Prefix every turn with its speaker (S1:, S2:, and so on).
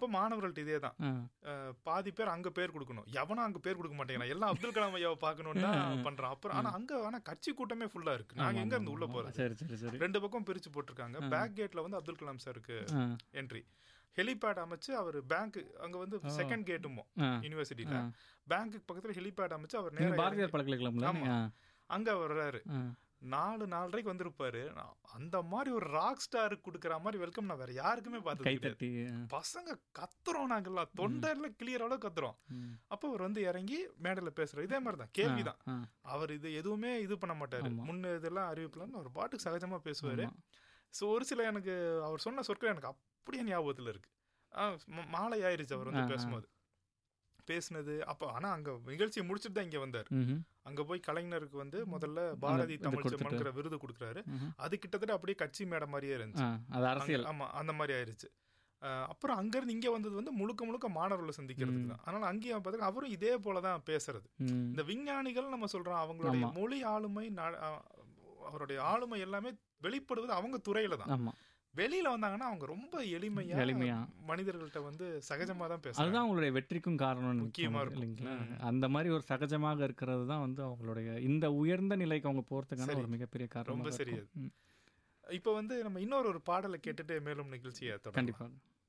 S1: மாணவர்கள்ட்ட இதே தான்
S2: ஆ.
S1: பாதி பேர் அங்க பேர் கொடுக்கணும் எவனும் அங்க பேர் கொடுக்க மாட்டேங்கிறான் எல்லாம் அப்துல் கலாம் ஐயாவை பார்க்கணும்னு தான் பண்றான் அப்புறம் ஆனா அங்க ஆனா கட்சி கூட்டமே ஃபுல்லா இருக்கு நாங்க எங்க இருந்து உள்ள போறது
S2: சரி சரி சரி
S1: ரெண்டு பக்கம் பிரிச்சு போட்டிருக்காங்க பேக் கேட்ல வந்து அப்துல் கலாம் சாருக்கு
S2: ஆ.
S1: என்ட்ரி ஹெலிபேட் அமைச்சு அவர் பேங்க் அங்க வந்து செகண்ட் கேட்டுமோ
S2: ஆ.
S1: யூனிவர்சிட்டியில பேங்க்குக்கு பக்கத்துல ஹெலிபேட் அமைச்சு அவர்
S2: நீங்க
S1: நேரா
S2: பாரதியார் பல்கலைக்கழகம்ல
S1: ஆமா.
S2: ஆ.
S1: அங்க வர்றாரு
S2: ஆ.
S1: நாலு நாலரைக்கு வந்திருப்பாரு நான் அந்த மாதிரி ஒரு ராக் ஸ்டாருக்கு கொடுக்குற மாதிரி வெல்கம் நான் வேற யாருக்குமே பார்த்தது கிடையாது.
S2: கைத்தட்டி ஆ.
S1: பசங்க கத்துறோம் நாங்கெல்லாம் தொண்டர்ல கிளியர் அளவு கத்துறோம் அப்போ அவர் வந்து இறங்கி மேடையில பேசுறாரு இதே மாதிரி தான் கேள்விதான்
S2: ஆ.
S1: அவர் இது எதுவுமே இது பண்ண மாட்டாரு முன்ன இதெல்லாம் அறிவிப்புலாம் அவர் பாட்டுக்கு சகஜமா பேசுவாரு ஸோ ஒரு சில எனக்கு அவர் சொன்ன சொற்கள் எனக்கு அப்படியே ஞாபகத்துல இருக்கு ஆ, ம- மாலை ஆயிருச்சு அவர் வந்து பேசும்போது பேசுனது அப்போ ஆனா அங்க நிகழ்ச்சியை முடிச்சுட்டு தான் இங்க வந்தார்
S2: ம்ஹும்.
S1: அங்க போய் கலைஞருக்கு வந்து முதல்ல பாரதி
S2: இது
S1: தமிழ்
S2: கொடுத்துட்டு.
S1: செம்மன்கிற விருது கொடுக்குறாரு அது கிட்டத்தட்ட அப்படியே கட்சி மேடை மாதிரியே இருந்துச்சு
S2: ஆ. அது அரசியல்
S1: ஆமா அந்த மாதிரி ஆயிருச்சு அஹ் அப்புறம் அங்கிருந்து இங்க வந்தது வந்து முழுக்க முழுக்க மாணவர்களை சந்திக்கிறதுக்கு தான் அதனால அங்கேயும் பார்த்தீங்கன்னா அவரும் இதே போலதான் பேசுறது
S2: ம்.
S1: இந்த விஞ்ஞானிகள் நம்ம சொல்றோம் அவங்களுடைய மொழி ஆளுமை நா- அஹ் அவருடைய ஆளுமை எல்லாமே வெளிப்படுவது அவங்க துறையில தான்
S2: ஆமா
S1: வெளியில வந்தாங்கன்னா அவங்க ரொம்ப எளிமையா
S2: எளிமையா.
S1: மனிதர்கள்ட்ட வந்து சகஜமா தான் பேசுறாங்க
S2: அதுதான் அவங்களுடைய வெற்றிக்கும் காரணம்
S1: முக்கியமா இருக்கும்.
S2: இல்லைங்களா அந்த மாதிரி ஒரு சகஜமாக இருக்கிறது தான் வந்து அவங்களுடைய இந்த உயர்ந்த நிலைக்கு அவங்க போறதுக்கான ஒரு மிகப்பெரிய காரணம்
S1: ரொம்ப சரியா இப்ப வந்து நம்ம இன்னொரு ஒரு பாடலை கேட்டுட்டு மேலும் நிகழ்ச்சியை தொடரும்
S2: கண்டிப்பாக